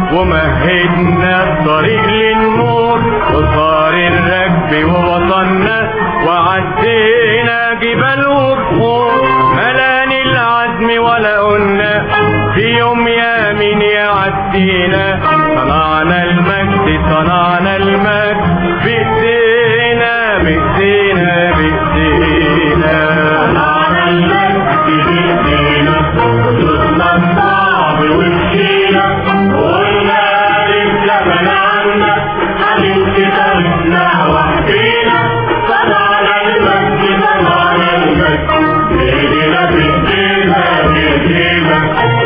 ومهدنا الطريق للنور وصار الركب ووصلنا وعدينا جبال وبحور ملاني العزم ولا قلنا في يوم يا مين يعدينا صنعنا المجد صنعنا المجد بإيدينا بإيدينا بإيدينا صنعنا المجد بإيدينا وصوتنا الصعب ومشينا وقلنا للزمن عنا هنمشي طريقنا وحدينا صنعنا المجد صنعنا المجد بإيدينا بإيدينا بإيدينا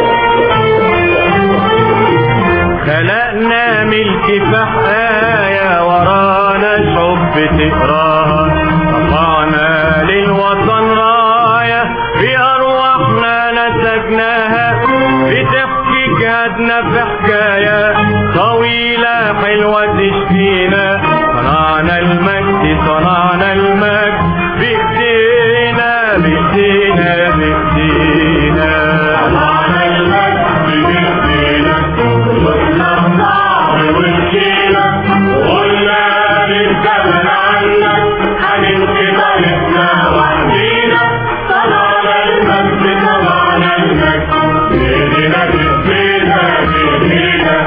خلقنا ملك في حقايا ورانا شعوب تقراها رفعنا للوطن راية بأرواحنا نسجناها بتحكي جهادنا في حكاية طويلة حلوة تشفينا صنعنا المجد صنعنا المجد بإيدينا بإيدينا بإيدينا صنعنا المجد بإيدينا وصوتنا الصعب ومشينا وقلنا للزمن عنا هنمشي طريقنا وحدينا صنعنا المجد صنعنا المجد بإيدينا بإيدينا بإيدينا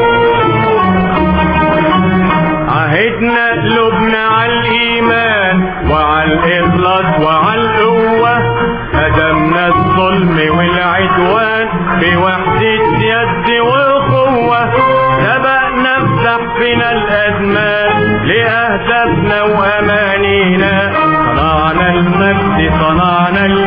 عهدنا قلوبنا على الإيمان وعلى الإخلاص وعلى القوة هدمنا الظلم والعدوان بوحدة يد وأخوة سبقنا في سحفنا الأزمان لأهدافنا وأمانينا صنعنا المجد صنعنا